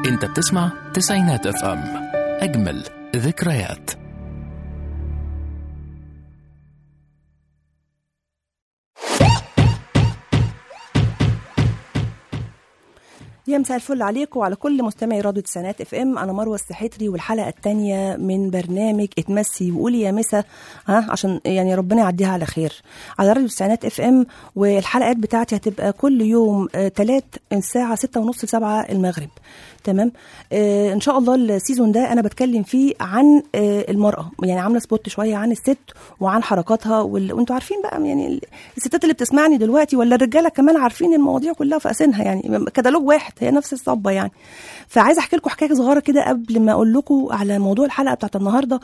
انت بتسمع تسعينات اف ام اجمل ذكريات يا مساء الفل عليكم وعلى كل مستمعي راديو تسعينات اف ام انا مروه السحتري والحلقه الثانيه من برنامج اتمسي وقولي يا مسا ها عشان يعني ربنا يعديها على خير على راديو تسعينات اف ام والحلقات بتاعتي هتبقى كل يوم ثلاث الساعه ستة ونص لسبعة المغرب تمام آه ان شاء الله السيزون ده انا بتكلم فيه عن آه المراه يعني عامله سبوت شويه عن الست وعن حركاتها وال... وانتوا عارفين بقى يعني ال- الستات اللي بتسمعني دلوقتي ولا الرجاله كمان عارفين المواضيع كلها في اسنها يعني كتالوج واحد هي نفس الصبه يعني فعايزه احكي لكم حكايه صغيره كده قبل ما اقول لكم على موضوع الحلقه بتاعت النهارده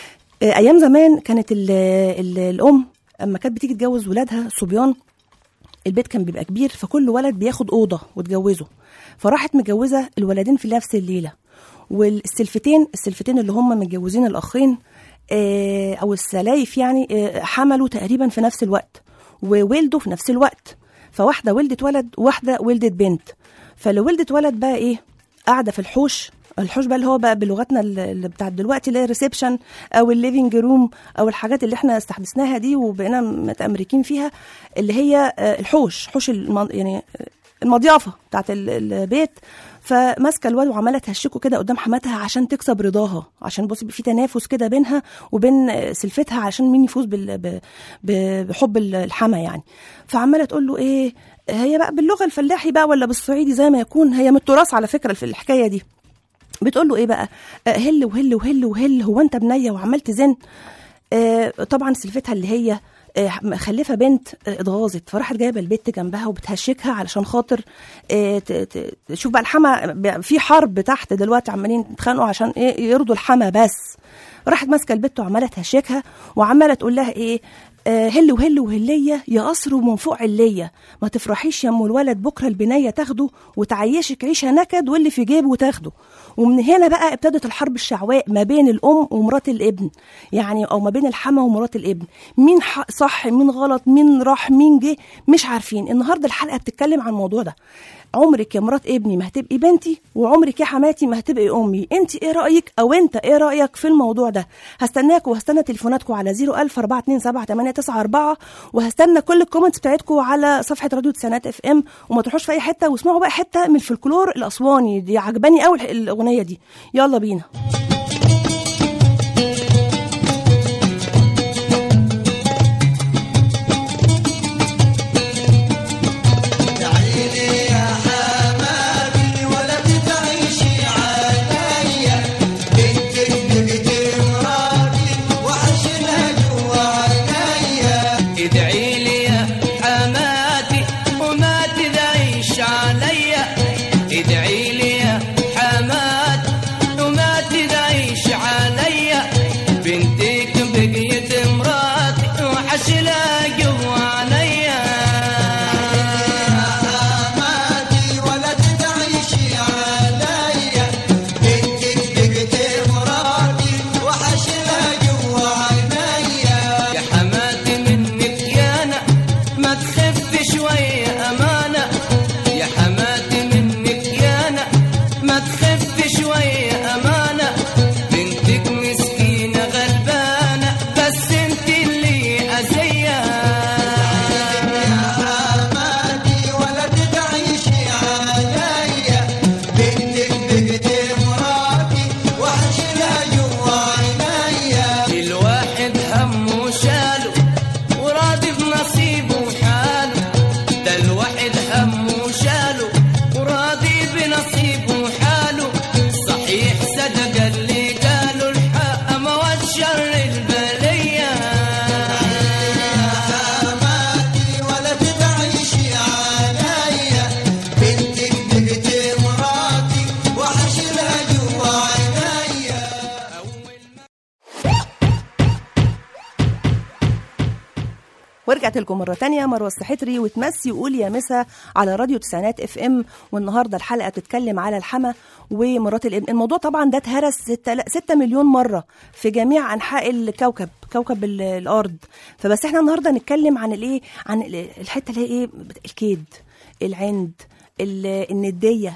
آه ايام زمان كانت ال ال الام اما كانت بتيجي تجوز ولادها صبيان البيت كان بيبقى كبير فكل ولد بياخد اوضه وتجوزه فراحت مجوزه الولدين في نفس الليله والسلفتين السلفتين اللي هم متجوزين الاخين آه، او السلايف يعني آه، حملوا تقريبا في نفس الوقت وولدوا في نفس الوقت فواحده ولدت ولد وواحده ولدت بنت فاللي ولدت ولد بقى ايه قاعده في الحوش الحوش بقى اللي هو بقى بلغتنا ال- اللي بتاعت دلوقتي اللي هي الريسبشن او الليفينج روم او الحاجات اللي احنا استحدثناها دي وبقينا متامركين فيها اللي هي آه، الحوش حوش الم- يعني المضيافه بتاعت ال- البيت فماسكه الواد وعماله تهشكه كده قدام حماتها عشان تكسب رضاها عشان بص في تنافس كده بينها وبين آه، سلفتها عشان مين يفوز بال- ب- ب- بحب ال- الحما يعني فعماله تقول له ايه هي بقى باللغه الفلاحي بقى ولا بالصعيدي زي ما يكون هي من التراث على فكره في الحكايه دي بتقول له ايه بقى آه، هل وهل وهل وهل هو انت بنيه وعمال تزن آه، طبعا سلفتها اللي هي آه، مخلفه بنت آه، اتغاظت فراحت جايبه البت جنبها وبتهشكها علشان خاطر آه، ت- ت- تشوف بقى الحما ب- في حرب تحت دلوقتي عمالين يتخانقوا عشان ايه يرضوا الحما بس راحت ماسكه البت وعماله تهشكها وعماله تقول لها ايه آه، هل وهل وهليه يا قصر ومن فوق عليه ما تفرحيش يا ام الولد بكره البنيه تاخده وتعيشك عيشه نكد واللي في جيبه تاخده ومن هنا بقى ابتدت الحرب الشعواء ما بين الام ومرات الابن يعني او ما بين الحما ومرات الابن مين ح- صح مين غلط مين راح مين جه مش عارفين النهارده الحلقه بتتكلم عن الموضوع ده عمرك يا مرات ابني ما هتبقي بنتي وعمرك يا حماتي ما هتبقي امي انت ايه رايك او انت ايه رايك في الموضوع ده هستناكم وهستنى تليفوناتكم على 00427 وهستنى كل الكومنتس بتاعتكم على صفحه راديو تسعينات اف ام وما تروحوش في اي حته واسمعوا بقى حته من الفلكلور الاسواني دي عجباني قوي الاغنيه دي يلا بينا ادعي لي يا حماتي وما تدعيش عليا ادعي لي يا حماتي وما تدعيش عليا بنتك بقيت مراتي وحشلها قوة عليا حماتي ولا تدعيش عليا بنتك بقيت مراتي وحشلها قوة عليا يا حماتي منك يانا ما تخف شوية أمانة يا حماتي منك يانا ما تخف شوية أمانة بنتك مسكينة غلبانة بس انت اللي أزيا يا حماتي ولا تدعيش عليا بنتك بقت مراتي وحشلها جوا عينيا الواحد همه شاله وراضي بنصيبه وحاله ده الواحد همه شاله وراضي بنصيبه وحاله صحيح صدق اللي قالوا الحق ما هو الشر البلية حماتي ولا تدعيش عليا بنتك بقت مراتي وحشلها جوا عينيا ورجعت لكم مرة تانية مروة السحتري وتمسي وقول يا مسا على راديو تسعينات اف ام والنهاردة الحلقة بتتكلم على الحما ومرات الابن الموضوع طبعا ده اتهرس 6 مليون مرة في جميع أنحاء الكوكب كوكب ال- الأرض فبس احنا النهاردة نتكلم عن الايه عن ال- الحتة اللي هي ايه الكيد العند ال- الندية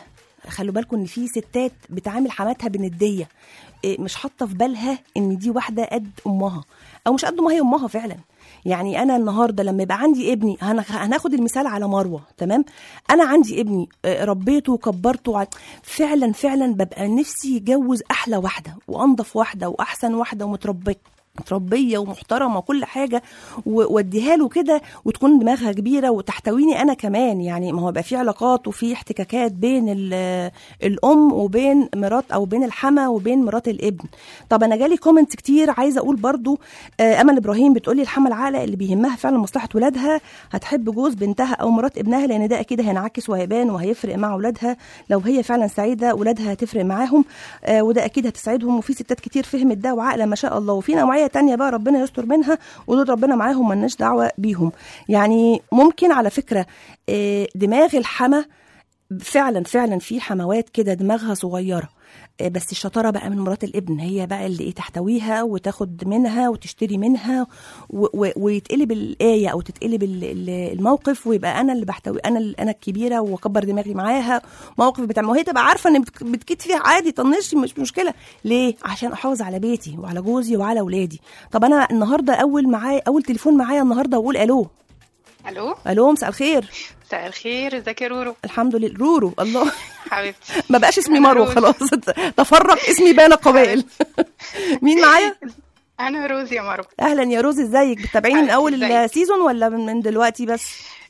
خلوا بالكم ان في ستات بتعامل حماتها بنديه إيه، مش حاطه في بالها ان دي واحده قد امها او مش قد ما هي امها فعلا يعني انا النهارده لما يبقى عندي ابني هن- هناخد المثال على مروه تمام انا عندي ابني آه، ربيته وكبرته وع- فعلا فعلا ببقى نفسي يتجوز احلى واحده وانضف واحده واحسن واحده ومتربيه متربيه ومحترمه وكل حاجه و- واديها له كده وتكون دماغها كبيره وتحتويني انا كمان يعني ما هو يبقى في علاقات وفي احتكاكات بين ال- الام وبين مرات او بين الحما وبين مرات الابن طب انا جالي كومنت كتير عايزه اقول برضو آه، امل ابراهيم بتقولي الحما العاقله اللي بيهمها فعلا مصلحه ولادها هتحب جوز بنتها او مرات ابنها لان ده اكيد هينعكس وهيبان وهيفرق مع ولادها لو هي فعلا سعيده ولادها هتفرق معاهم آه، وده اكيد هتسعدهم وفي ستات كتير فهمت ده وعاقله ما شاء الله وفي نوعيه تانية بقى ربنا يستر منها ودول ربنا معاهم ملناش دعوه بيهم يعني ممكن على فكره آه، دماغ الحما فعلا فعلا في حموات كده دماغها صغيره آه، بس الشطاره بقى من مرات الابن هي بقى اللي ايه تحتويها وتاخد منها وتشتري منها و- و- ويتقلب الايه او تتقلب ال- ال- الموقف ويبقى انا اللي بحتوي انا ال- انا الكبيره واكبر دماغي معاها موقف بتاع وهي تبقى عارفه ان بتك- بتكيد فيها عادي طنشي مش مشكله ليه عشان احافظ على بيتي وعلى جوزي وعلى اولادي طب انا النهارده اول معايا اول تليفون معايا النهارده واقول الو الو الو مساء الخير مساء الخير ازيك يا رورو الحمد لله رورو الله حبيبتي ما بقاش اسمي أنا مروه روز. خلاص تفرق اسمي بين قبائل مين معايا انا روز يا مروه اهلا يا روز ازيك بتتابعيني من حبيبتي، اول ازيك؟ السيزون ولا من من دلوقتي بس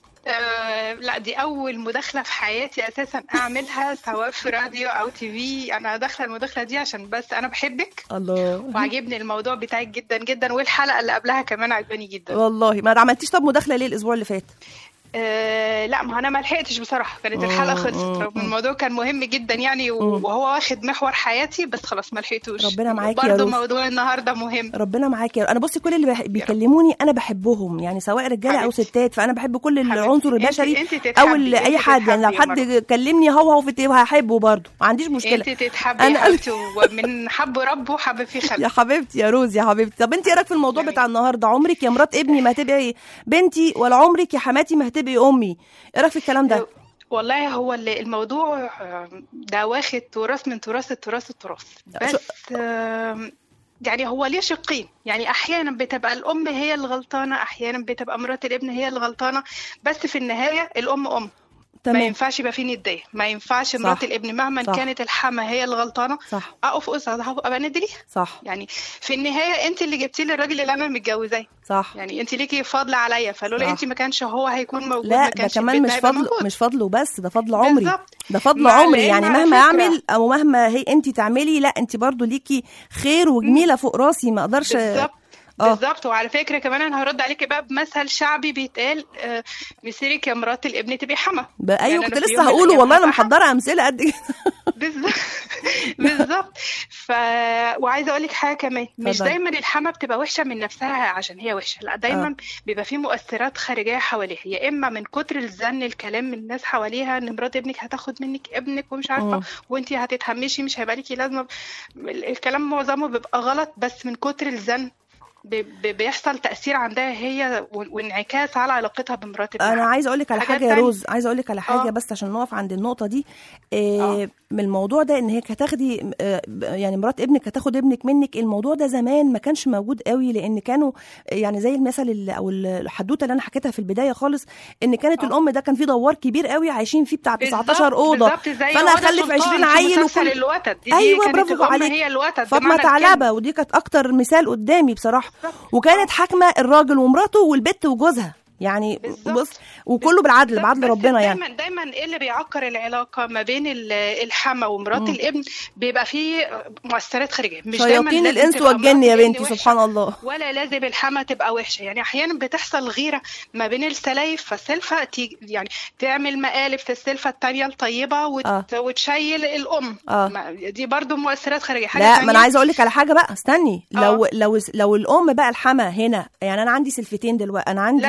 آه لا دي اول مداخله في حياتي اساسا اعملها سواء في راديو او تي في انا داخله المداخله دي عشان بس انا بحبك الله وعجبني الموضوع بتاعك جدا جدا والحلقه اللي قبلها كمان عجباني جدا والله ما عملتيش طب مداخله ليه الاسبوع اللي فات آه لا ما انا ما لحقتش بصراحه كانت مم، الحلقه خلصت مم، رغم الموضوع كان مهم جدا يعني وهو واخد محور حياتي بس خلاص ما لحقتوش ربنا معاكي يا برضه روز. موضوع النهارده مهم ربنا معاك يا انا بصي كل اللي بح- بيكلموني انا بحبهم يعني سواء رجاله او حبيبتي. ستات فانا بحب كل حبيبتي. العنصر انت- البشري انت تتحبي، او ال- اي انت حد يعني لو تتحبي يا حد كلمني هو هو في التيب هحبه برضه ما عنديش مشكله انت تتحبي يا أنا- حبيبتي ومن حب ربه حب في يا خلق حبيبتي يا روز يا حبيبتي طب انت ايه رايك في الموضوع جميل. بتاع النهارده عمرك يا مرات ابني ما هتبقي بنتي ولا عمرك يا حماتي ما هتبقي امي ايه رايك في الكلام ده والله هو اللي- الموضوع آم، ده واخد تراث من تراث التراث التراث شو- بس آم، يعني هو ليه شقين يعني احيانا بتبقى الام هي الغلطانه احيانا بتبقى مرات الابن هي الغلطانه بس في النهايه الام ام ما تمام ينفعش يبقى في نديه ما ينفعش صح. مرات الابن مهما صح. كانت الحما هي الغلطانه صح اقف قصادها وابقى ند ليها صح يعني في النهايه انت اللي جبتي لي الراجل اللي انا متجوزاه صح يعني انت ليكي فضل عليا فلولا صح. انت ما كانش هو هيكون موجود لا ما ده كانش كمان البيت مش هيبقى فضل موجود. مش فضل وبس ده فضل عمري بالظبط. ده فضل مع عمري العلم يعني على مهما فكرة. اعمل او مهما هي انت تعملي لا انت برضو ليكي خير وجميله فوق راسي ما اقدرش بالظبط اه. بالظبط وعلى فكره كمان انا هرد عليكي بقى بمثل شعبي بيتقال آه، مسيرك يا مرات الابن تبقي حما ب- ايوه يعني كنت أنا في لسه يوم من هقوله الأيام والله انا هبقى حما. محضره امثله قد كده بالظبط بالظبط ف وعايزه اقول لك حاجه كمان مش اتفضلي. دايما الحما بتبقى وحشه من نفسها عشان هي وحشه لا دايما بيبقى في مؤثرات خارجيه حواليها يا اما من كتر الزن الكلام من الناس حواليها ان مرات ابنك هتاخد منك ابنك ومش عارفه مم. وانت هتتهمشي مش هيبقى ليكي لازمه ال- الكلام معظمه بيبقى غلط بس من كتر الزن بي- بي- بيحصل تأثير عندها هي و- وانعكاس على علاقتها بمرات ابنها انا عايزه اقول لك على حاجات حاجه يا تانية. روز عايزه اقول لك على حاجه اه. بس عشان نقف عند النقطه دي إيه اه. من الموضوع ده ان هي هتاخدي آه، يعني مرات ابنك هتاخد ابنك منك الموضوع ده زمان ما كانش موجود قوي لان كانوا يعني زي المثل اللي او الحدوته اللي انا حكيتها في البدايه خالص ان كانت اه. الام ده كان في دوار كبير قوي عايشين فيه بتاع 19 بالظبط- اوضه بالظبط زي فانا هدى اخلف سلطان 20 في عيل مسلسل وكل الوتد دي ايوه كانت برافو الأم عليك هي الوتد فاطمه بمعنى الكلمة. ثعلبه ودي كانت اكتر مثال قدامي بصراحه وكانت حاكمه الراجل ومراته والبت وجوزها يعني بالظبط. بص وكله بالعدل بالظبط. بعدل بس ربنا يعني دايما دايما ايه اللي بيعكر العلاقه ما بين ال- الحما ومرات مم. الابن بيبقى فيه مؤثرات خارجيه مش دايما شياطين لازم الانس تبقى والجن مرات يا الابن بنتي وحشة. سبحان الله ولا لازم الحما تبقى وحشه يعني احيانا بتحصل غيره ما بين السلايف فالسلفه تيجي يعني تعمل مقالب في السلفه التانية الطيبه وت... آه. وتشيل الام آه. ما- دي برضو مؤثرات خارجيه حاجه لا ما تانية انا عايزه اقول لك على حاجه بقى استني آه. لو لو لو الام بقى الحما هنا يعني انا عندي سلفتين دلوقتي انا عندي لازم قصدي تكون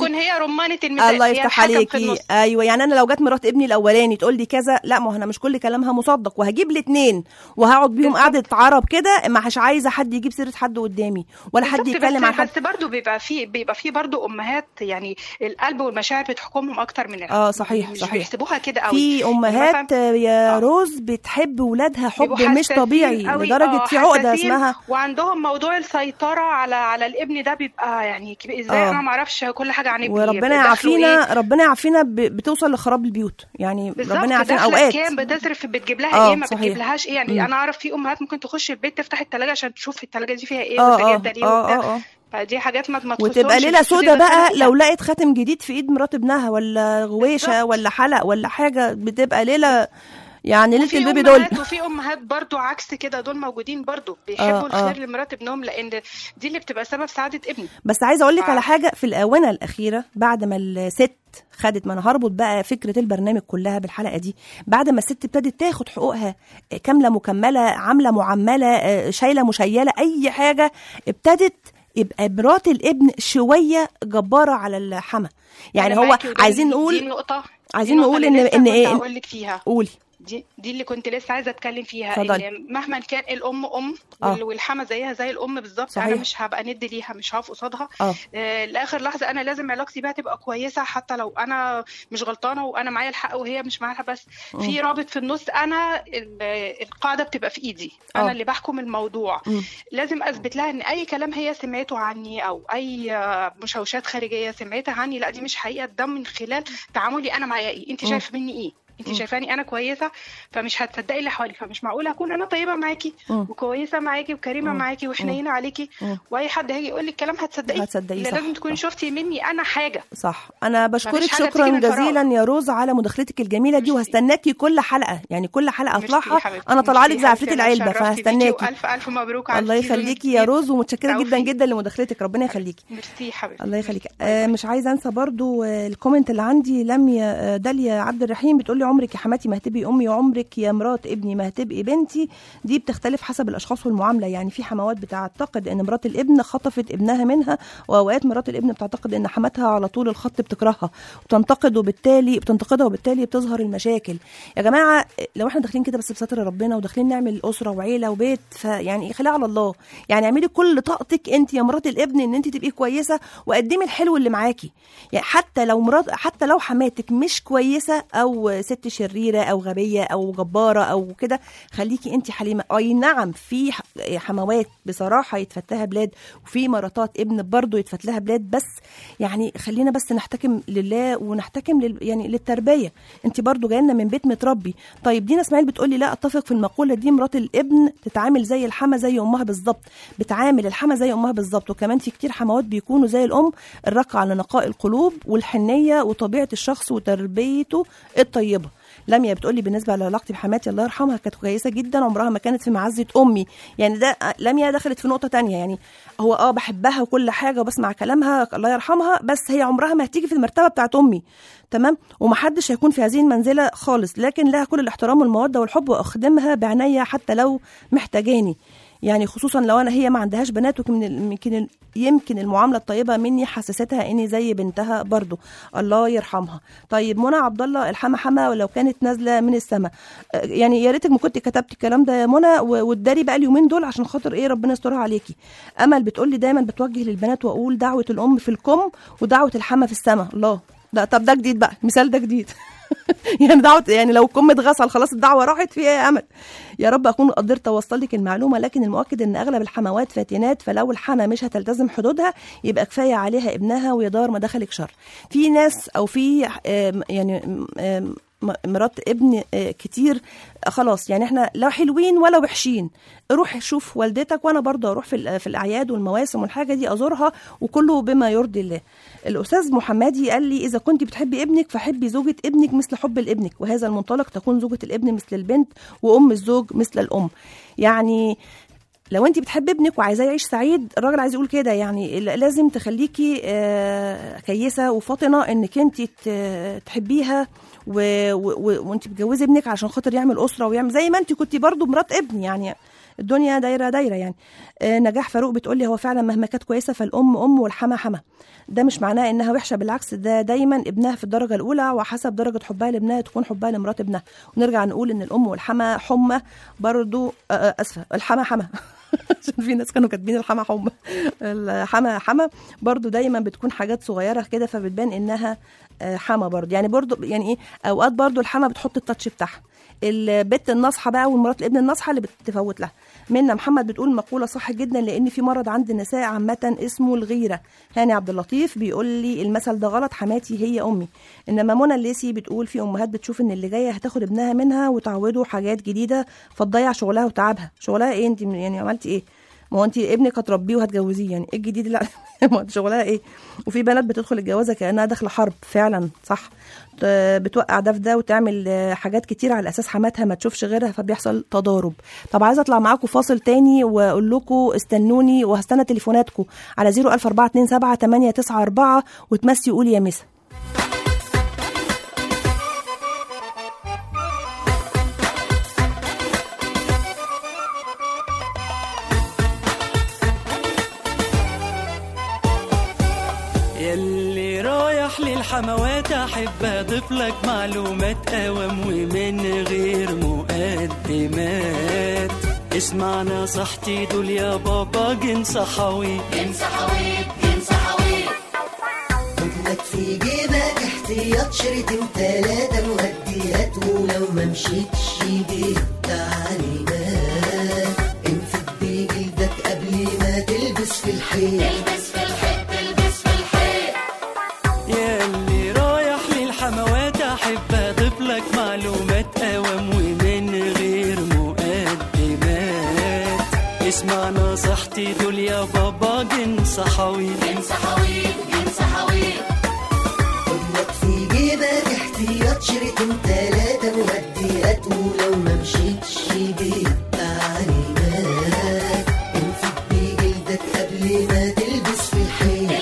تكون هي رمانه الميزان الله هي يفتح الحكم في عليكي النص. ايوه يعني انا لو جت مرات ابني الاولاني تقول لي كذا لا ما هو انا مش كل كلامها مصدق وهجيب الاثنين وهقعد بيهم بالظبط. قعده عرب كده مش عايزه حد يجيب سيره حد قدامي ولا حد بالظبط، يتكلم عن بس, حد بس برضه بيبقى في بيبقى في برضه امهات يعني القلب والمشاعر بتحكمهم اكتر من العقل. اه صحيح مش صحيح بيحسبوها كده قوي في يعني امهات مثلاً يا آه. روز بتحب ولادها حب بيبقوا مش حساسين طبيعي قوي، لدرجه آه، في عقده حساسين، اسمها وعندهم موضوع السيطره على على الابن ده بيبقى يعني كبير ازاي آه. انا ما اعرفش كل حاجه عن ابني وربنا دخله يعافينا إيه؟ ربنا يعافينا ب- بتوصل لخراب البيوت يعني بالظبط ربنا يعافينا داخلة اوقات كام بتصرف بتجيب لها آه، ايه ما صحيح. بتجيب لهاش ايه يعني مم. انا اعرف في امهات ممكن تخش البيت تفتح التلاجة عشان تشوف التلاجة دي فيها ايه اه والبوتاجاز اه ده ليه اه وبتاع اه اه فدي حاجات ما ما وتبقى تخصهمش، ليله المفروض سودا يدخلوا بقى فيها. لو لقت خاتم جديد في ايد مرات ابنها ولا غويشه بالظبط. ولا حلق ولا حاجه بتبقى ليله يعني ليله وفي البيبي دول امهات وفي امهات برضو عكس كده دول موجودين برضو بيحبوا آه، آه. الخير لمرات ابنهم لان دي اللي بتبقى سبب سعاده ابني بس عايزه اقول لك آه. على حاجه في الاونه الاخيره بعد ما الست خدت ما انا هربط بقى فكره البرنامج كلها بالحلقه دي بعد ما الست ابتدت تاخد حقوقها كامله مكمله عامله معمله آه، شايله مشيله اي حاجه ابتدت يبقى مرات الابن شويه جباره على الحما يعني أنا هو معاكي وده عايزين دي- دي نقول النقطه عايزين دي نقول النقطة إن- اللي إن لسه إيه- كنت هقول لك فيها قولي دي دي اللي كنت لسه عايزه اتكلم فيها اتفضلي. ان مهما كان الام ام آه. وال- والحما زيها زي الام بالظبط صحيح. انا مش هبقى ند ليها مش هقف قصادها اه آه، لاخر لحظه انا لازم علاقتي بيها تبقى كويسه حتى لو انا مش غلطانه وانا معايا الحق وهي مش معاها بس في رابط في النص انا ال- القاعده بتبقى في ايدي آه. انا اللي بحكم الموضوع مم. لازم اثبت لها ان اي كلام هي سمعته عني او اي آه، مشوشات خارجيه سمعتها عني لا دي مش حقيقه ده من خلال تعاملي انا معايا ايه انت مم. شايفه مني ايه انت شايفاني انا كويسه فمش هتصدقي اللي حواليك فمش معقول اكون انا طيبه معاكي مم. وكويسه معاكي وكريمه مم. معاكي وحنينه عليكي مم. واي حد هيجي يقول لك كلام هتصدقيه هتصدقيه، لا صح، لازم تكوني صح. شفتي مني انا حاجه صح انا بشكرك مفيش حاجة شكرا بتيجي من فراغ. جزيلا يا روز على مداخلتك الجميله دي ميرسي. وهستناكي كل حلقه يعني كل حلقه ميرسي اطلعها حبيبتي، انا طالعه لك ميرسي زي عفريت حبيبتي، أنا العلبه اتشرفت بيكي فهستناكي والف الف مبروك على الله السيزون يخليكي يا الجديد. روز ومتشكره جدا توفيق. جدا لمداخلتك ربنا يخليكي ميرسي حبيبتي الله يخليك ميرسي. آه مش عايزه انسى برضو آه الكومنت اللي عندي لميا آه داليا عبد الرحيم بتقول لي عمرك يا حماتي ما هتبقي امي وعمرك يا مرات ابني ما هتبقي بنتي دي بتختلف حسب الاشخاص والمعامله يعني في حموات بتعتقد ان مرات الابن خطفت ابنها منها واوقات مرات الابن بتعتقد ان حماتها على طول الخط بتكرهها وتنتقد وبالتالي بتنتقدها وبالتالي بتظهر المشاكل يا جماعه لو احنا داخلين كده بس بستر ربنا وداخلين نعمل اسره وعيله وبيت فيعني خليها على الله يعني اعملي كل طاقتك انت يا مرات الابن ان انت تبقي كويسه وقدمي الحلو اللي معاكي يعني حتى لو مرات حتى لو حماتك مش كويسه او ست شريره او غبيه او جباره او كده خليكي انت حليمه اي نعم في ح- حموات بصراحه يتفت لها بلاد وفي مراتات ابن برضه يتفت لها بلاد بس يعني خلينا بس نحتكم لله ونحتكم لل يعني للتربيه انت برضه جايه لنا من بيت متربي طيب دينا اسماعيل بتقولي لا اتفق في المقوله دي مرات الابن تتعامل زي الحما زي امها بالظبط بتعامل الحما زي امها بالظبط وكمان في كتير حموات بيكونوا زي الام الرق على نقاء القلوب والحنيه وطبيعه الشخص وتربيته الطيبه لميا بتقولي بالنسبه لعلاقتي بحماتي الله يرحمها كانت كويسه جدا عمرها ما كانت في معزه امي يعني ده لميا دخلت في نقطه تانية يعني هو اه بحبها وكل حاجه وبسمع كلامها الله يرحمها بس هي عمرها ما هتيجي في المرتبه بتاعت امي تمام ومحدش هيكون في هذه المنزله خالص لكن لها كل الاحترام والموده والحب واخدمها بعناية حتى لو محتاجاني يعني خصوصا لو انا هي ما عندهاش بنات ويمكن يمكن يمكن المعامله الطيبه مني حسستها اني زي بنتها برضو الله يرحمها طيب منى عبد الله الحما حما ولو كانت نازله من السماء آه، يعني يا ريتك ما كنت كتبت الكلام ده يا منى و- وتداري بقى اليومين دول عشان خاطر ايه ربنا يسترها عليكي امل بتقول لي دايما بتوجه للبنات واقول دعوه الام في الكم ودعوه الحما في السماء الله ده طب ده جديد بقى المثال ده جديد يعني دعوه يعني لو الكم اتغسل خلاص الدعوه راحت فيها يا امل يا رب اكون قدرت اوصل لك المعلومه لكن المؤكد ان اغلب الحموات فاتنات فلو الحما مش هتلتزم حدودها يبقى كفايه عليها ابنها ويا دار ما دخلك شر في ناس او في آم، يعني آم، م- مرات ابن آه، كتير آه، خلاص يعني احنا لا حلوين ولا وحشين روح شوف والدتك وانا برضه اروح في ال- في الاعياد والمواسم والحاجه دي ازورها وكله بما يرضي الله الاستاذ محمدي قال لي اذا كنت بتحبي ابنك فحبي زوجة ابنك مثل حب لابنك وهذا المنطلق تكون زوجة الابن مثل البنت وام الزوج مثل الام يعني لو انت بتحبي ابنك وعايزاه يعيش سعيد الراجل عايز يقول كده يعني ل- لازم تخليكي آه، كيسه وفاطنه انك انت ت- تحبيها و- و- و- وانت بتجوزي ابنك عشان خاطر يعمل اسره ويعمل زي ما انت كنتي برضو مرات ابن يعني الدنيا دايره دايره يعني آه، نجاح فاروق بتقول لي هو فعلا مهما كانت كويسه فالام ام والحما حما ده مش معناه انها وحشه بالعكس ده دايما ابنها في الدرجه الاولى وحسب درجه حبها لابنها تكون حبها لمرات ابنها ونرجع نقول ان الام والحما حمى برضو آه، آه، اسفه الحما حما عشان في ناس كانوا كاتبين الحما حمى الحما حما برضو دايما بتكون حاجات صغيره كده فبتبان انها آه، حما برضو يعني برضو يعني ايه اوقات برضو الحما بتحط التاتش بتاعها البت الناصحه بقى والمرات الابن الناصحه اللي بتفوت لها منا محمد بتقول مقوله صح جدا لان في مرض عند النساء عامه اسمه الغيره هاني عبد اللطيف بيقول لي المثل ده غلط حماتي هي امي انما منى الليسي بتقول في امهات بتشوف ان اللي جايه هتاخد ابنها منها وتعوده حاجات جديده فتضيع شغلها وتعبها شغلها ايه انت يعني عملتي ايه ما هو انت ابنك هتربيه وهتجوزيه يعني ايه الجديد اللي ما انت شغلها ايه وفي بنات بتدخل الجوازه كانها داخله حرب فعلا صح ت- بتوقع ده في ده وتعمل آه، حاجات كتير على اساس حماتها ما تشوفش غيرها فبيحصل تضارب طب عايزه اطلع معاكم فاصل تاني واقول لكم استنوني وهستنى تليفوناتكم على 01427 894 وتمسي قولي يا مسا يلي رايح للحموات احب اضيف لك معلومات اوام ومن غير مقدمات اسمع نصيحتي دول يا بابا جنس حوي خدلك في جيبك احتياط شريطين تلاتة مهديات ولو ما مشيتش بيه تعليمات انفد بجلدك قبل ما تلبس في الحيط يلي رايح للحموات احب اضيف لك معلومات اوام ومن غير مقدمات اسمع نصيحتي دول يا بابا جنس حوي خدلك في جيبك احتياط شريطين تلاتة مهديات ولو ما مشيتش بيه تعليمات انفد بجلدك قبل ما تلبس في الحيط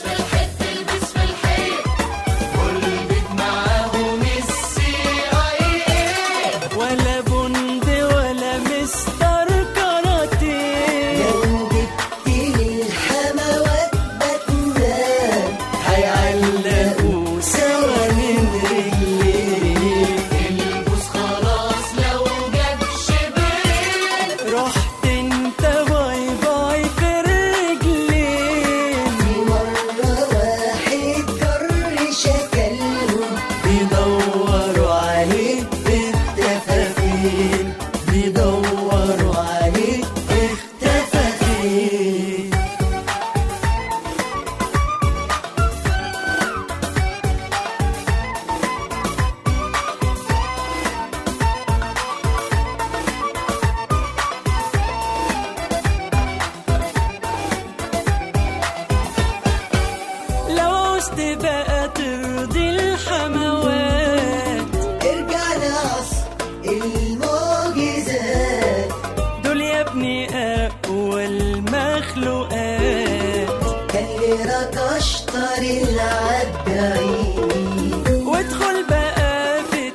ولا بند ولا مستر كاراتيه لو جبتني الحموات بتنام هيعلقوا سوا من رجليه البوس خلاص لو جاب شبين رحت انت باي باي في الرجلين في مرة واحد جر شكلهم بيدوروا عليك اختفى فين بيدوروا عليك اختفى فين لو عوزت بقى ترضي الحموات ارجع لعصر المعجزات دول يا ابني أقوى المخلوقات كلرك اشطر العداعين وادخل بقى في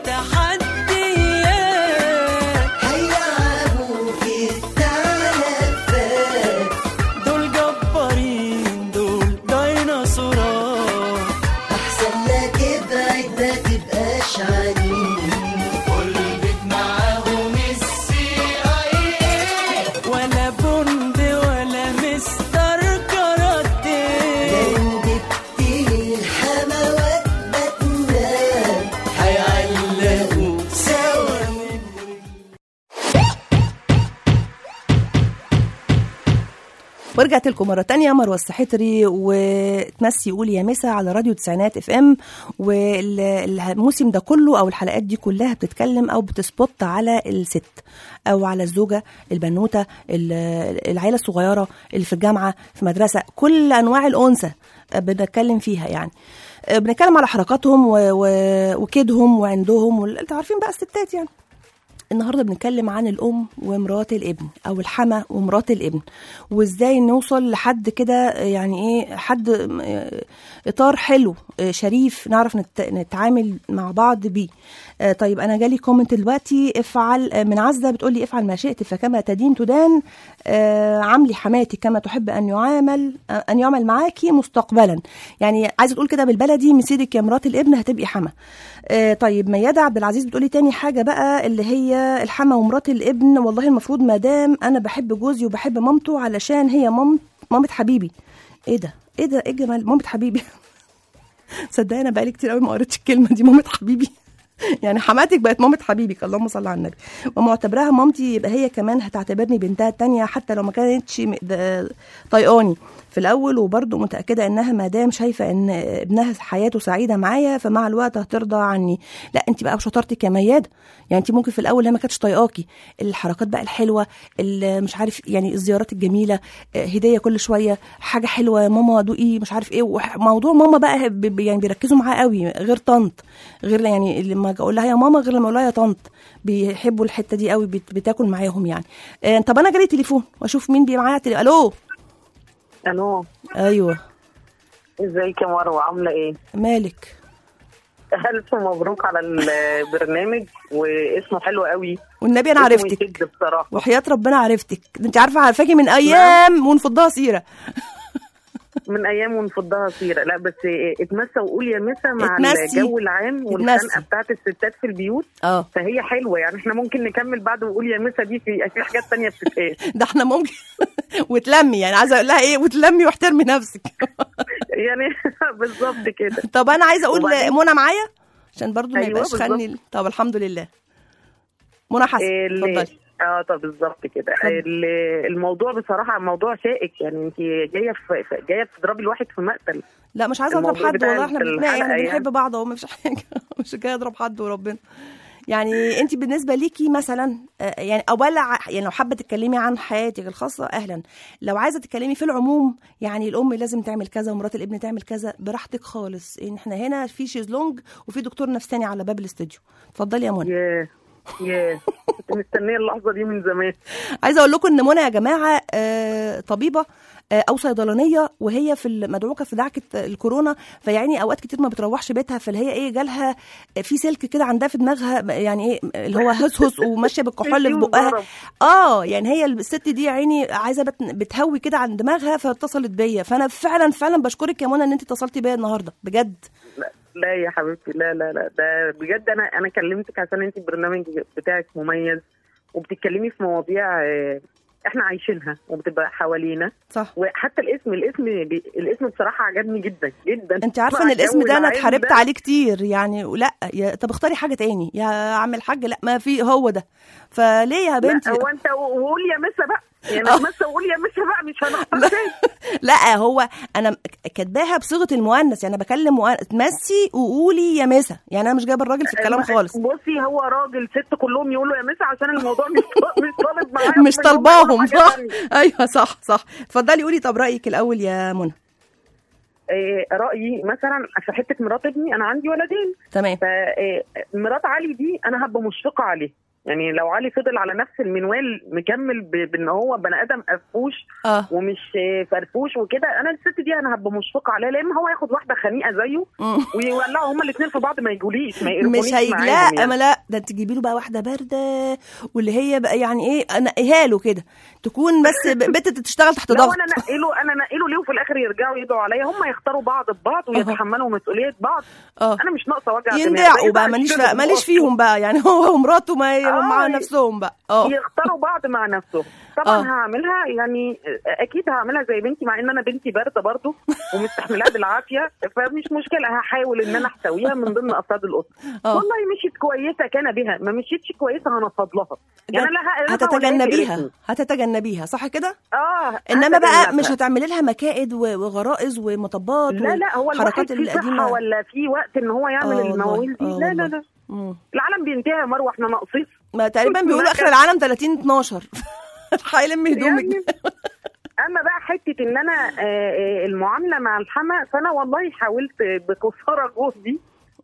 تحديات هيلعبوا في التعلفات دول جبارين دول ديناصورات احسن لك ابعد ما تبقاش عنيد ولا بند ولا مستر كاراتيه لو جبتني الحموات بتنام هيعلقوا سوا من ورجعت لكم مرة تانية مروة السحتري وتمسي قولي يا مسا على راديو تسعينات اف ام والموسم ده كله او الحلقات دي كلها بتتكلم او بتسبوت على الست او على الزوجة البنوتة ال- العيلة الصغيرة اللي في الجامعة في مدرسة كل انواع الانثى بنتكلم فيها يعني بنتكلم على حركاتهم و- و- وكيدهم وعندهم وال- انتوا عارفين بقى الستات يعني النهارده بنتكلم عن الام ومرات الابن او الحما ومرات الابن وازاي نوصل لحد كده يعني ايه حد آه، اطار حلو آه، شريف نعرف نت- نتعامل مع بعض بيه آه، طيب انا جالي كومنت دلوقتي افعل آه، من عزه بتقول لي افعل ما شئت فكما تدين تدان آه، عاملي حماتي كما تحب ان يعامل آه، ان يعمل معاكي مستقبلا يعني عايزه تقول كده بالبلدي مسيرك يا مرات الابن هتبقي حما آه، طيب ميادة عبد العزيز بتقولي تاني حاجه بقى اللي هي الحما ومرات الابن والله المفروض ما دام انا بحب جوزي وبحب مامته علشان هي مام مامة حبيبي ايه ده ايه ده ايه جمال مامة حبيبي صدقني انا بقالي كتير قوي ما قريتش الكلمه دي مامة حبيبي يعني حماتك بقت مامة حبيبك اللهم صل على النبي ومعتبراها مامتي يبقى هي كمان هتعتبرني بنتها التانية حتى لو ما كانتش م- د- طايقاني في الاول وبرضه متاكده انها ما دام شايفه ان ابنها حياته سعيده معايا فمع الوقت هترضى عني لا انت بقى بشطارتك يا مياده يعني انت ممكن في الاول هي ما كانتش طايقاكي الحركات بقى الحلوه اللي مش عارف يعني الزيارات الجميله آه، هديه كل شويه حاجه حلوه يا ماما دوقي مش عارف ايه وح- موضوع ماما بقى ب- ب- يعني بيركزوا معاه قوي غير طنط غير يعني لما اقول لها يا ماما غير لما اقول لها يا طنط بيحبوا الحته دي قوي بت- بتاكل معاهم يعني آه، طب انا جالي تليفون واشوف مين بي معايا تلي... الو الو ايوه ازيك يا مروه عامله ايه؟ مالك الف مبروك على البرنامج واسمه حلو قوي والنبي انا اسمه عرفتك يشد بصراحه وحياه ربنا عرفتك ده انت عارفه عارفاكي من ايام ونفضها سيره من ايام ونفضها سيره لا بس اتمسى وقول يا مسا مع اتمسي. الجو العام اتمسي. والخنقه بتاعت الستات في البيوت اه فهي حلوه يعني احنا ممكن نكمل بعد وقول يا مسا دي في في حاجات تانية بتتقال ده احنا ممكن وتلمي يعني عايزه اقول لها ايه وتلمي واحترمي نفسك يعني بالظبط كده طب انا عايزه اقول وبعدين- منى معايا عشان برضو ما أيوة يبقاش بالظبط. خني طب الحمد لله منى حسن ال- اتفضلي اه طب بالظبط كده اتفضل. ال- الموضوع بصراحه موضوع شائك يعني انت جايه في في- جايه تضربي الواحد في مقتل لا مش عايزه اضرب الموضوع حد بتاع والله احنا بنتناقش الحلقة احنا يعني. بنحب بعض اهو مفيش حاجه مش جايه اضرب حد وربنا يعني انت بالنسبه ليكي مثلا آه، يعني اولا ع- يعني لو حابه تتكلمي عن حياتك الخاصه اهلا لو عايزه تتكلمي في العموم يعني الام لازم تعمل كذا ومرات الابن تعمل كذا براحتك خالص ان احنا هنا في شيزلونج وفي دكتور نفساني على باب الاستوديو اتفضلي يا منى ياه ياه كنت مستنيه اللحظه دي من زمان عايزه اقول لكم ان منى يا جماعه آه، طبيبه آه، او صيدلانيه وهي في مدعوكه في دعكه الكورونا فيعني اوقات كتير ما بتروحش بيتها فاللي هي ايه جالها في سلك كده عندها في دماغها يعني ايه اللي هو هسهس وماشيه بالكحول في بقها ضرب. اه يعني هي الست دي يا عيني عايزه بت- بتهوي كده عن دماغها فاتصلت بيا فانا فعلا فعلا بشكرك يا منى ان انت اتصلتي بيا النهارده بجد لا, لا يا حبيبتي لا لا لا ده بجد انا انا كلمتك عشان انت البرنامج بتاعك مميز وبتتكلمي في مواضيع آه، احنا عايشينها وبتبقى حوالينا صح وحتى الاسم الاسم بي الاسم بصراحه عجبني جدا جدا انت عارفه مع ان الاسم الجو ده انا العام اتحاربت ده. عليه كتير يعني لا يا طب اختاري حاجه تاني يا عم الحاج لا ما في هو ده فليه يا بنتي لا هو انت وقول يا مسا بقى يعني آه. مسا وقول يا مسا بقى مش هنختار تاني لا هو انا م- كاتباها بصيغه المؤنث يعني أنا بكلم مؤنث مسي وقولي يا مسا يعني انا مش جايبه الراجل في الكلام خالص بصي هو راجل ست كلهم يقولوا يا مسا عشان الموضوع مش مش طالب معاهم مش إن هم طالباهم يقولوا حاجة صح تانية. ايوه صح صح اتفضلي قولي طب رايك الاول يا منى آه، رايي مثلا في حته مرات ابني انا عندي ولدين تمام فمرات علي دي انا هبقى مشفقه عليه يعني لو علي فضل على نفس المنوال مكمل ب- بان هو بني ادم قفوش اه ومش آه، فرفوش وكده انا الست دي انا هبقى مشفقه عليها لان هو ياخد واحده خنيقه زيه مم. ويولعوا هما الاثنين في بعض ما يجوليش ما يقرفونيش مش هيج معاهم لا يعني. اما لا ده انت تجيبي له بقى واحده بارده واللي هي بقى يعني ايه انقيها له كده تكون بس ب- بنت تشتغل تحت لو ضغط انا نقله انا نقله ليه وفي الاخر يرجعوا يدعوا عليا هم يختاروا بعض ببعض ويتحملوا مسؤوليه بعض اه انا مش ناقصه وجع دماغ. يندعوا زي بقى ماليش الشغل ماليش أصلاً. فيهم بقى يعني هو ومراته ما آه. مع نفسهم بقى اه يختاروا بعض مع نفسهم طبعا آه. هعملها يعني اكيد هعملها زي بنتي مع ان انا بنتي بارده برضه ومستحملاها بالعافيه فمش مشكله هحاول ان انا احتويها من ضمن افراد الاسره آه. والله مشيت كويسه كان بها ما مشيتش كويسه هنفض لها يعني لا هقرفها ولا هي هتتجنبيها تقرفني. هتتجنبيها صح كده اه انما بقى هتجنبها. مش هتعملي لها مكائد و- وغرائز ومطبات لا لا هو والحركات الواحد في القديمه صحه ولا في وقت ان هو يعمل آه والله، المواويل دي آه لا لا والله. لا مم. العالم بينتهي يا مروه احنا ناقصين ما تقريبا كنت بيقولوا اخر مركز. العالم 30 12 هيلم هدومك يعني اما بقى حته ان انا آه، آه، المعامله مع الحما فانا والله حاولت بقصارى جهدي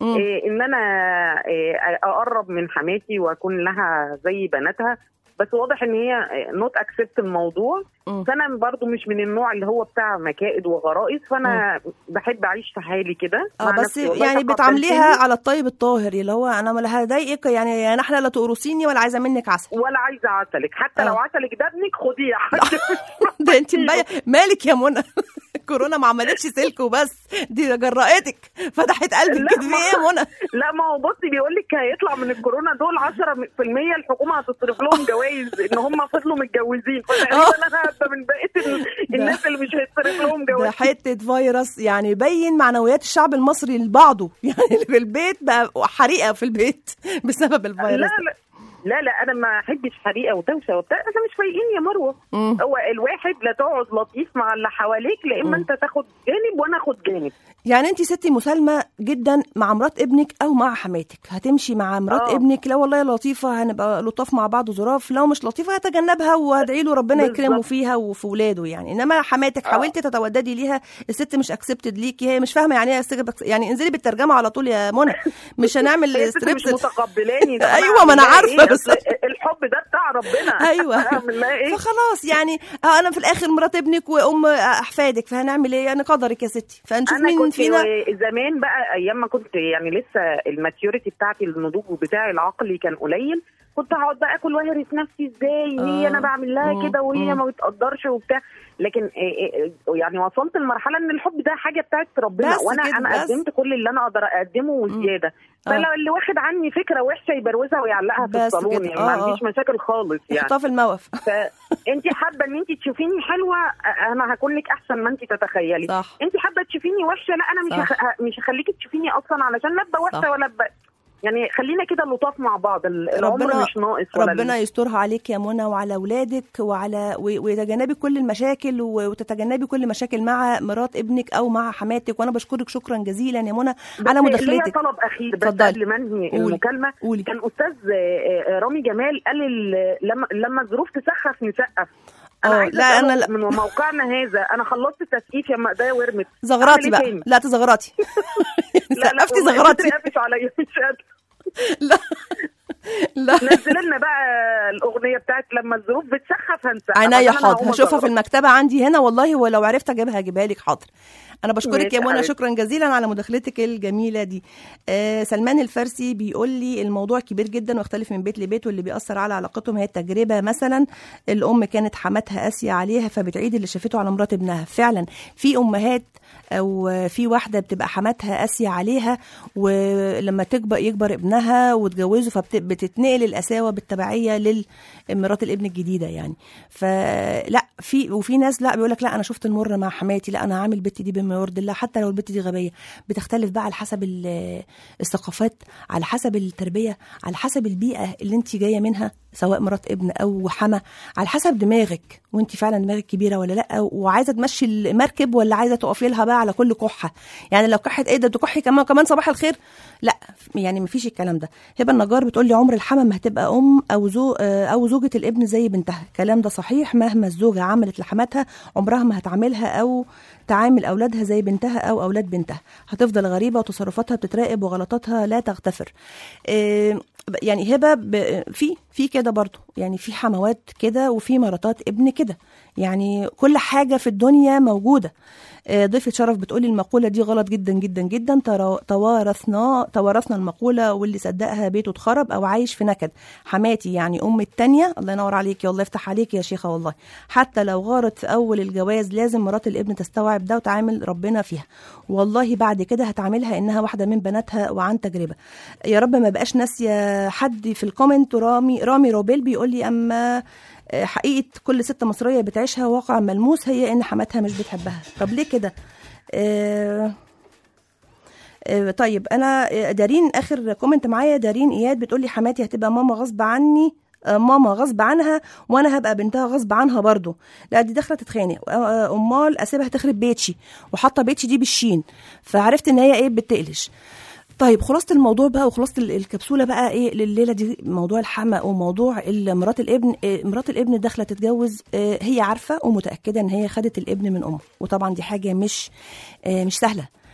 مم. إيه ان انا إيه اقرب من حماتي واكون لها زي بناتها بس واضح ان هي نوت اكسبت الموضوع مم. فانا برضو مش من النوع اللي هو بتاع مكائد وغرائز فانا بحب اعيش في حالي كده اه مع بس نفسي. والله يعني تقبلتني. بتعامليها على الطيب الطاهر اللي هو انا لا هضايقك يعني يا نحله لا تقرصيني ولا عايزه منك عسل ولا عايزه عسلك حتى آه. لو عسلك ده ابنك خديه يا حاج ده انت مبين مالك يا منى كورونا ما عملتش سلك وبس دي جرأتك فتحت قلبك لا، كده في ما- ايه يا منى لا ما هو بصي بيقول لك هيطلع من الكورونا دول 10% الحكومه هتصرف لهم جوائز ان هم فضلوا متجوزين فتقريبا انا هبقى من بقيه ال- الناس اللي مش هيتصرف لهم ده جوائز حته فيروس يعني يبين معنويات الشعب المصري لبعضه يعني اللي في البيت بقى حريقه في البيت بسبب لا الفيروس ده. لا لا لا انا ما احبش حريقه ودوشه وبتاع احنا مش فايقين يا مروه مم. هو الواحد لا تقعد لطيف مع اللي حواليك لا اما انت تاخد جانب وانا اخد جانب يعني انت ستي مسالمه جدا مع مرات ابنك او مع حماتك هتمشي مع مرات آه. ابنك لو والله لطيفه هنبقى لطاف مع بعض ظراف لو مش لطيفه هتجنبها وهدعي له ربنا بالظبط. يكرمه فيها وفي ولاده يعني انما حماتك حاولتي تتوددي ليها الست مش اكسبتد ليكي هي مش فاهمه يعني ايه accept- يعني انزلي بالترجمه على طول يا منى مش هنعمل هي الست مش ستريبس متقبلاني ده أيوة، ما أنا أعمل لها عارفة، إيه؟ بس- أصل الحب ده بتاع ربنا ايوه اعمل لها ايه فخلاص يعني اه انا في الاخر مرات ابنك وام احفادك فهنعمل ايه يعني قدرك يا ستي فنشوف انا مين كنت فينا زمان بقى ايام ما كنت يعني لسه الماتيوريتي بتاعتي النضوج بتاعي العقلي كان قليل كنت هقعد بقى اكل واهرس نفسي ازاي آه. هي انا بعمل لها مم. كده وهي مم. ما بتقدرش وبتاع لكن إيه إيه يعني وصلت لمرحله ان الحب ده حاجه بتاعت ربنا بس وانا كده، انا بس. قدمت كل اللي انا اقدر اقدمه وزياده آه. فلو اللي واخد عني فكره وحشه يبروزها ويعلقها في بس الصالون كده. يعني آه، ما آه. عنديش مشاكل خالص يعني اخطاف الموقف فانت حابه ان انت تشوفيني حلوه انا هكون لك احسن ما انت تتخيلي صح. انت حابه تشوفيني وحشه لا انا مش صح. هخ... مش هخليكي تشوفيني اصلا علشان لا ابقى صح. وحشه ولا ابقى يعني خلينا كده لطاف مع بعض ال- العمر ربنا مش ناقص ولا ربنا يسترها عليك يا منى وعلى اولادك وعلى و- ويتجنبي كل المشاكل و- وتتجنبي كل مشاكل مع مرات ابنك او مع حماتك وانا بشكرك شكرا جزيلا يا منى بس على ليا مداخلتك طلب اخير بس اتفضلي. قبل ما انهي قولي. المكالمه قولي. كان استاذ آه، آه، رامي جمال قال ال- لما لما الظروف تسخف نسقف انا آه، عايزه لا، أسأله أنا لا. من موقعنا هذا انا خلصت تسقيف يا ايديا ورمت زغراتي أعمل إيه بقى تاني؟ لا تزغراتي لا لا سقفتي والله زغراتي كتر قافش عليا مش قادره لا لا نزل لنا بقى الاغنيه بتاعت لما الظروف بتسخف هنسقف عينيا عشان أنا حاضر هقوم هشوفها في أزغرط. المكتبه عندي هنا والله ولو عرفت اجيبها هجيبها لك حاضر انا بشكرك ماشي يا يا منى حبيبتي. شكرا جزيلا على مداخلتك الجميله دي آه سلمان الفارسي بيقول لي الموضوع كبير جدا واختلف من بيت لبيت واللي بيأثر على علاقتهم هي التجربه مثلا الام كانت حماتها قاسيه عليها فبتعيد اللي شافته على مرات ابنها فعلا في امهات او في واحده بتبقى حماتها قاسيه عليها ولما تكبر يكبر ابنها وتجوزه فبتتنقل القساوه بالتبعيه لمرات الابن الجديده يعني فلا في وفي ناس لا بيقول لك لا انا شفت المر مع حماتي لا انا هعمل بنتي دي بما يرضي الله حتى لو البنت دي غبيه بتختلف بقى على حسب ال- الثقافات على حسب التربيه على حسب البيئه اللي انت جايه منها سواء مرات ابن او حما على حسب دماغك وانت فعلا دماغك كبيره ولا لا وعايزه تمشي المركب ولا عايزه تقفي لها بقى على كل كحه يعني لو كحت ايه ده تكحي كمان كمان صباح الخير لا يعني مفيش الكلام ده هبه النجار بتقول لي عمر الحما ما هتبقى ام او زو او زوجه الابن زي بنتها الكلام ده صحيح مهما الزوجه عملت لحماتها عمرها ما هتعاملها او تعامل اولادها زي بنتها او اولاد بنتها هتفضل غريبه وتصرفاتها بتتراقب وغلطاتها لا تغتفر إيه يعني هبه ب- في في كده برضو يعني في حموات كده وفي مراتات ابن كده يعني كل حاجه في الدنيا موجوده آه، ضيفة شرف بتقولي المقولة دي غلط جدا جدا جدا ترا- توارثنا توارثنا المقولة واللي صدقها بيته اتخرب أو عايش في نكد حماتي يعني أم التانية الله ينور عليكي والله يفتح عليكي يا شيخة والله حتى لو غارت في أول الجواز لازم مرات الابن تستوعب ده وتعامل ربنا فيها والله بعد كده هتعاملها إنها واحدة من بناتها وعن تجربة يا رب ما بقاش ناسية حد في الكومنت رامي رامي روبيل بيقول لي أما آه، حقيقة كل ست مصرية بتعيشها واقع ملموس هي إن حماتها مش بتحبها طب ليه كده آه، آه، طيب انا آه، دارين اخر كومنت معايا دارين اياد بتقول لي حماتي هتبقى ماما غصب عني آه، ماما غصب عنها وانا هبقى بنتها غصب عنها برضو لا دي داخله تتخانق آه، آه، امال اسيبها تخرب بيتشي وحاطه بيتشي دي بالشين فعرفت ان هي ايه بتقلش طيب خلاصه الموضوع بقى وخلاصه ال- الكبسوله بقى ايه لليله دي موضوع الحما وموضوع ال- مرات الابن إيه، مرات الابن داخله تتجوز آه، هي عارفه ومتاكده ان هي خدت الابن من امه وطبعا دي حاجه مش آه، مش سهله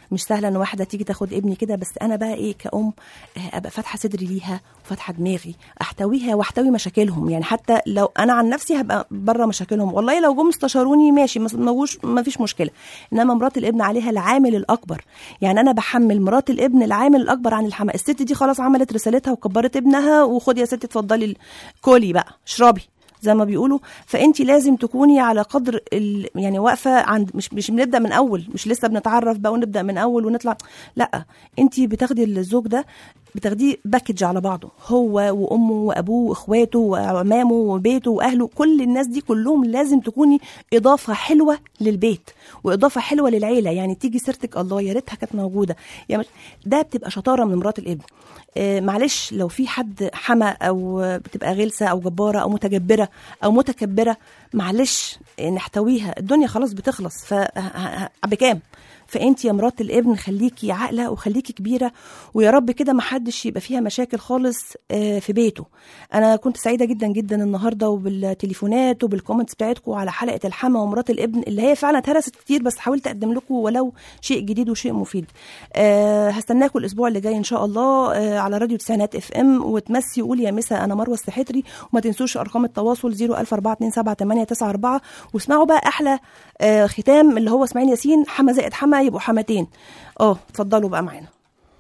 مش سهله ان واحده تيجي تاخد ابني كده بس انا بقى ايه كأم آه، ابقى فاتحه صدري ليها وفاتحه دماغي احتويها واحتوي مشاكلهم يعني حتى لو انا عن نفسي هبقى بره مشاكلهم والله لو جم استشاروني ماشي ما موش- ما فيش مشكله انما مرات الابن عليها العامل الاكبر يعني انا بحمل مرات الابن العامل الاكبر عن الحماة الست دي خلاص عملت رسالتها وكبرت ابنها وخدي يا ستي اتفضلي كولي بقى اشربي زي ما بيقولوا فانت لازم تكوني على قدر ال... يعني واقفه عند مش مش بنبدا من اول مش لسه بنتعرف بقى ونبدا من اول ونطلع لا انت بتاخدي الزوج ده بتاخديه باكج على بعضه هو وامه وابوه واخواته وعمامه وبيته واهله كل الناس دي كلهم لازم تكوني اضافه حلوه للبيت واضافه حلوه للعيله يعني تيجي سيرتك الله يا ريتها كانت موجوده يعني ده بتبقى شطاره من مرات الابن آه، معلش لو في حد حما او بتبقى غلسه او جباره او متجبره او متكبره معلش آه، نحتويها الدنيا خلاص بتخلص ف ه- ه- بكام فانت يا مرات الابن خليكي عاقله وخليكي كبيره ويا رب كده ما حدش يبقى فيها مشاكل خالص آه، في بيته انا كنت سعيده جدا جدا النهارده وبالتليفونات وبالكومنتس بتاعتكم على حلقه الحما ومرات الابن اللي هي فعلا اتهرست كتير بس حاولت اقدم لكم ولو شيء جديد وشيء مفيد أه هستناكم الاسبوع اللي جاي ان شاء الله أه على راديو تسعينات اف ام وتمسي قول يا مسا انا مروه السحتري وما تنسوش ارقام التواصل 004278994 واسمعوا بقى احلى أه ختام اللي هو اسماعيل ياسين حما زائد حما يبقوا حماتين اه اتفضلوا بقى معانا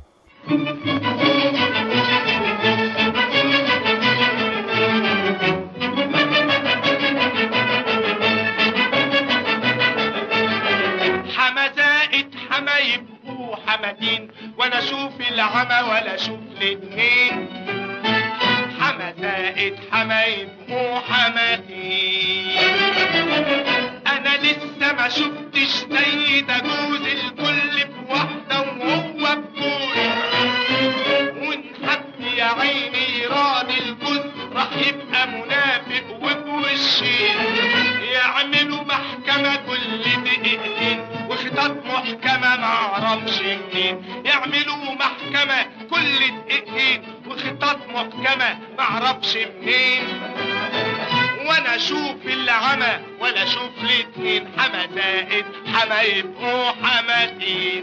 حما زائد حما يبقوا حماتين وانا اشوف العمى ولا اشوف الاتنين حما زائد حما يبقوا حماتين انا لسه ما شفتش زي ده جوز الكل بواحده وهو بكل ونحب يا عيني يراني الجوز راح يبقى منافق وبوشين يعملوا محكمة كل دقيقتين وخطط محكمة معرفش منين يعملوا محكمة كل دقيقتين وخطط محكمة معرفش منين وانا اشوف العمى ولا اشوف الاتنين حما زائد حما يبقوا حماتين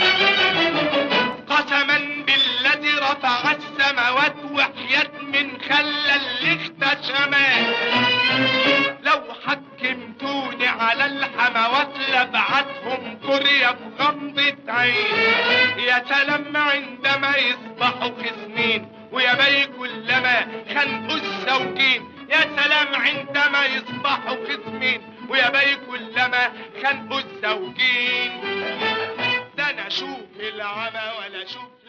قسما بالذي رفع السماوات وحياة من خلى اللي اختشمات لو حكمتوني على الحموات لبعتهم كوريا في غمضة عين يا سلام عندما يصبحوا خصمين ويا بي كلما خنقوا الزوجين يا سلام عندما يصبحوا خصمين ويا بي كلما خنقوا الزوجين ده انا اشوف العمى ولا اشوف